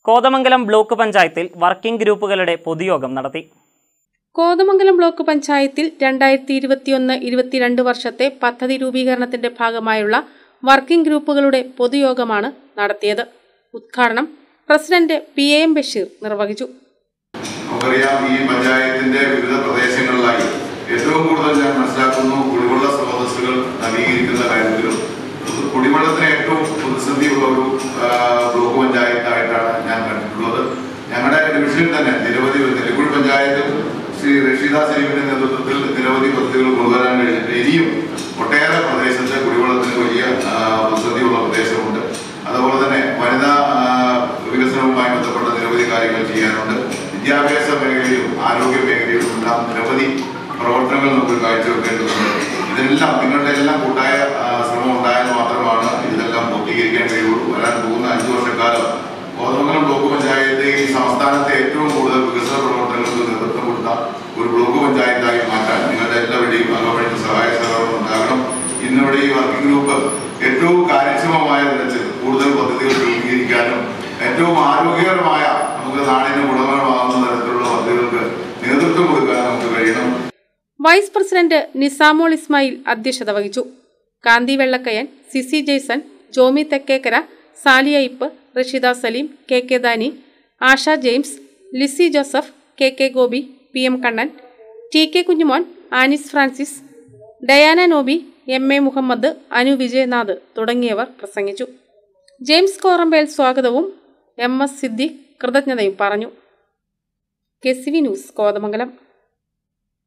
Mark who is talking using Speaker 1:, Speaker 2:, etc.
Speaker 1: Kothamangalam block പഞ്ചായത്തിൽ working ഗ്രൂപ്പുകളുടെ പൊതുയോഗം നടത്തി
Speaker 2: കോതമംഗലം ബ്ലോക്ക് പഞ്ചായത്തിൽ രണ്ടായിരത്തി ഇരുപത്തിയൊന്ന് ഇരുപത്തിരണ്ട് വർഷത്തെ പദ്ധതി രൂപീകരണത്തിന്റെ ഭാഗമായുള്ള വർക്കിംഗ് ഗ്രൂപ്പുകളുടെ പൊതുയോഗമാണ് നടത്തിയത് ഉദ്ഘാടനം president P A M Basheer നിർവഹിച്ചു
Speaker 3: നമുക്കറിയാം ഈ പഞ്ചായത്തിന്റെ വിവിധ പ്രദേശങ്ങളിലായി ഏറ്റവും കൂടുതൽ ഞാൻ മനസ്സിലാക്കുന്നു കുടിവെള്ള സ്രോതസ്സുകൾ നവീകരിക്കുന്ന കാര്യത്തിലും കുടിവെള്ളത്തിന് ഏറ്റവും പ്രതിസന്ധിയുള്ള ഒരു ആ, ബ്ലോക്ക് പഞ്ചായത്തായിട്ടാണ് ഞാൻ കണ്ടിട്ടുള്ളത് ഞങ്ങളുടെ ഡിവിഷനിൽ തന്നെ നിരവധി നെല്ലിക്കുഴി പഞ്ചായത്ത് ശ്രീ റഷീദ സലീമിന്റെ നേതൃത്വത്തിൽ നിരവധി പദ്ധതികൾ കൊണ്ടുവരാൻ കഴിഞ്ഞിട്ട് ഇനിയും ഒട്ടേറെ പ്രദേശത്ത് കുടിവെള്ളത്തിന് വലിയ ആ, പ്രതിസന്ധിയുള്ള പ്രദേശമുണ്ട് അതുപോലെ തന്നെ വനിതാ ആ, വികസനവുമായി ബന്ധപ്പെട്ട നിരവധി കാര്യങ്ങൾ ചെയ്യാനുണ്ട് വിദ്യാഭ്യാസ മേഖലയിലും ആരോഗ്യ മേഖലയിലും എല്ലാം നിരവധി പ്രവർത്തനങ്ങൾ നമുക്ക് കാഴ്ചവെക്കേണ്ടതുണ്ട് ഇതെല്ലാം നിങ്ങളുടെ എല്ലാം കൂട്ടായ ആ, ശ്രമം ഉണ്ടായാൽ മാത്രമാണ് ഇതെല്ലാം പൂർത്തീകരിക്കാൻ കഴിയുള്ളൂ വരാൻ പോകുന്ന അഞ്ചു വർഷക്കാലം കോതമംഗലം ബ്ലോക്ക് പഞ്ചായത്ത് ഈ സംസ്ഥാനത്തെ ഏറ്റവും കൂടുതൽ വികസന പ്രവർത്തനങ്ങൾക്ക് നേതൃത്വം കൊടുത്ത ഒരു ബ്ലോക്ക് പഞ്ചായത്തായി മാറ്റാൻ നിങ്ങളുടെ എല്ലാവരുടെയും അകവഴിഞ്ഞ സഹായ സഹകരണം ഉണ്ടാകണം ഇന്നിവിടെ ഈ വർക്കിംഗ് ഗ്രൂപ്പ് ഏറ്റവും കാര്യക്ഷമമായ തരത്തിൽ കൂടുതൽ പദ്ധതികൾ രൂപീകരിക്കാനും ഏറ്റവും ആരോഗ്യകരമായ നമുക്ക് നാടിന് ഗുണകരമാകുന്ന തരത്തിലുള്ള പദ്ധതികൾക്ക് നേതൃത്വം കൊടുക്കാൻ നമുക്ക് കഴിയണം
Speaker 2: വൈസ് പ്രസിഡന്റ് നിസാമോൾ ഇസ്മായിൽ അധ്യക്ഷത വഹിച്ചു കാന്തി വെള്ളക്കയൻ സിസി ജെയ്സൺ ജോമി തെക്കേക്കര സാലിയ ഇപ്പ് Rasheeda Saleem K K Dani Asha James Lissy Joseph K K Gopi P M Kannan T K Kunjumon Anis Francis Diana Noby M A Muhammad Anu Vijayanath തുടങ്ങിയവർ പ്രസംഗിച്ചു ജെയിംസ് കോറമ്പേൽ സ്വാഗതവും എം എസ് സിദ്ദിഖ് കൃതജ്ഞതയും പറഞ്ഞു K C V news Kothamangalam